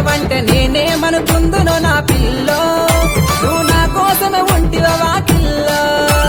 ఉన్నవంటే నేనేమనుకుందునో నా పిల్లో నువ్వు నా కోసమే ఉంటివ వాకిల్లో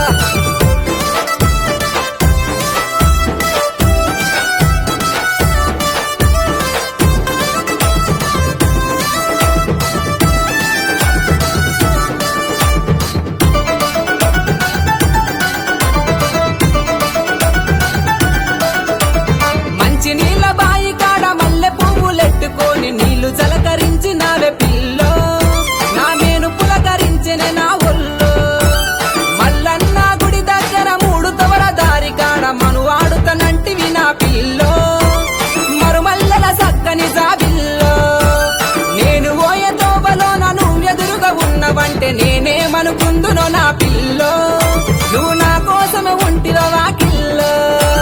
మంచి నీళ్ళ బాయి కాడ మల్లె పువ్వులెట్టుకొని నీళ్లు జలకరించినావే పిల్లో నా మేను పులకరించిన నా ఒళ్ళు మల్లన్న గుడి దగ్గర మూడు తవర దారి కాడ మను ఆడుతనంటివి నా పిల్లో మరుమల్లెల సక్కని జాబిల్లో నేను ఓయ తోబలో నువ్వు ఎదురుగా ఉన్నవంటే నేనేమనుకుందునో నా పిల్లో నువ్వు నా కోసమే ఉంటిలో వాకిల్లో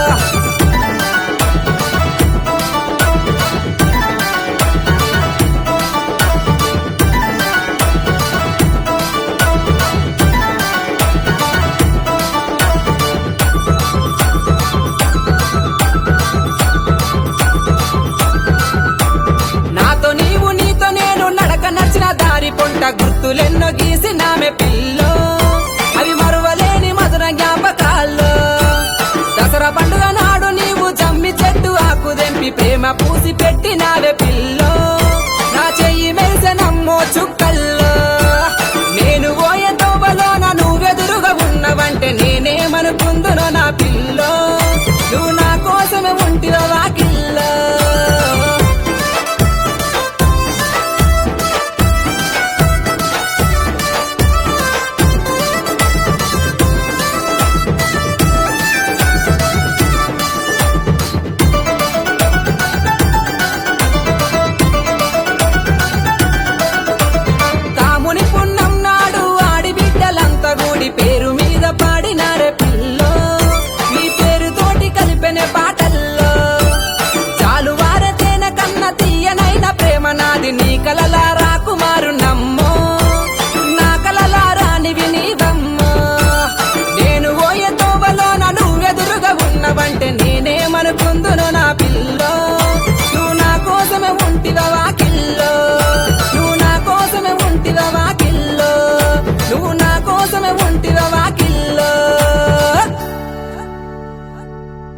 నాతో నీవు నీతో నేను నడక నచ్చిన దారి పొంట గుర్తులెన్నో గీసినామె పిల్లో అవి మరువలేని మధుర జ్ఞాపకాల్లో దసరా పండుగ నాడు నీవు జమ్మి చెట్టు ఆకు దెంపి ప్రేమ పూసి పెట్టినావే పిల్లో నా చెయ్యి మెరిసెనమ్మో చుక్కల్లో నేను పోయే తోబలోన నువ్వెదురుగా ఉన్నవంటే నేనేమనుకుందునో నా పిల్లో నువ్వు నా కోసమే ఉంటిలో వాకిల్లో కాముని పుణ్యం నాడు ఆడి బిడ్డలంతా గుడి పేరు మీద పాడినారే పిల్లో మీ పేరుతోటి కలిపెనే పాటల్లో చాలు వారతేన కన్న తీయనైన ప్రేమ నాది నీ కలలా రాకుమారు నమ్మో నా కలలా రానివి నీవమ్మో నేను ఓయ తోబలోన నువ్వెదురుగా ఉన్నవంటే నేనేమనుకుందునో నా పిల్లో నువ్వు నా కోసమే ఉంటివ వాకిల్లో నువ్వు నా కోసమే ఉంటివ వాకిల్లో నువ్వు నా కోసమే ఉంటివ వాకిల్లో